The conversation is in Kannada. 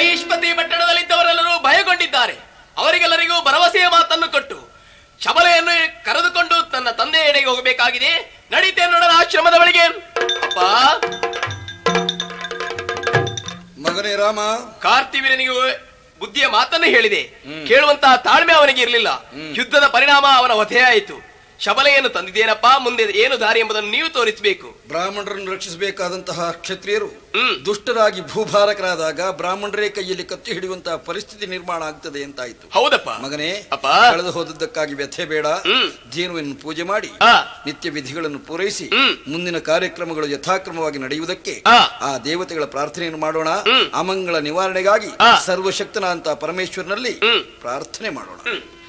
ಮಹಿಷ್ಪತಿ ಪಟ್ಟಣದಲ್ಲಿದ್ದವರೆಲ್ಲರೂ ಭಯಗೊಂಡಿದ್ದಾರೆ ಅವರಿಗೆಲ್ಲರಿಗೂ ಭರವಸೆಯ ಮಾತನ್ನು ಕೊಟ್ಟು ಶಬಲೆಯನ್ನು ಕರೆದುಕೊಂಡು ತನ್ನ ತಂದೆಯ ಎಡೆಗೆ ಹೋಗಬೇಕಾಗಿದೆ ನಡೀತೆ ನೋಡೋಣ ಆಶ್ರಮದ ಬಳಿಗೆ ಅಪ್ಪ ಮಗನೇ ರಾಮ ಕಾರ್ತಿವೀರನಿಗೆ ಬುದ್ಧಿಯ ಮಾತನ್ನು ಹೇಳಿದೆ ಕೇಳುವಂತಹ ತಾಳ್ಮೆ ಅವನಿಗೆ ಇರಲಿಲ್ಲ ಯುದ್ಧದ ಪರಿಣಾಮ ಅವನ ಹೊತೆಯಾಯಿತು ಶಬಲೆಯನ್ನು ತಂದಿದ್ದೇನಪ್ಪ ಮುಂದೆ ಏನು ದಾರಿ ಎಂಬುದನ್ನು ನೀವು ತೋರಿಸಬೇಕು ಬ್ರಾಹ್ಮಣರನ್ನು ರಕ್ಷಿಸಬೇಕಾದಂತಹ ಕ್ಷತ್ರಿಯರು ಹ್ಮ್. ದುಷ್ಟರಾಗಿ ಭೂಭಾರಕರಾದಾಗ ಬ್ರಾಹ್ಮಣರೇ ಕೈಯಲ್ಲಿ ಕತ್ತಿ ಹಿಡಿಯುವಂತಹ ಪರಿಸ್ಥಿತಿ ನಿರ್ಮಾಣ ಆಗ್ತದೆ ಅಂತಾಯ್ತು ಹೌದಪ್ಪ ಮಗನೇ ಅಪ್ಪ. ಕಳೆದು ಹೋದದ್ದಕ್ಕಾಗಿ ವ್ಯಥೆ ಬೇಡ ಹ್ಮ್. ಜೇನುವನ್ನು ಪೂಜೆ ಮಾಡಿ ಆ. ನಿತ್ಯ ವಿಧಿಗಳನ್ನು ಪೂರೈಸಿ ಹ್ಮ್. ಮುಂದಿನ ಕಾರ್ಯಕ್ರಮಗಳು ಯಥಾಕ್ರಮವಾಗಿ ನಡೆಯುವುದಕ್ಕೆ ಆ. ಆ ದೇವತೆಗಳ ಪ್ರಾರ್ಥನೆಯನ್ನು ಮಾಡೋಣ ಹ್ಮ್. ಅಮಂಗಳ ನಿವಾರಣೆಗಾಗಿ ಆ. ಸರ್ವಶಕ್ತನ ಅಂತ ಪರಮೇಶ್ವರನಲ್ಲಿ ಹ್ಮ್. ಪ್ರಾರ್ಥನೆ ಮಾಡೋಣ ಹ್ಮ್.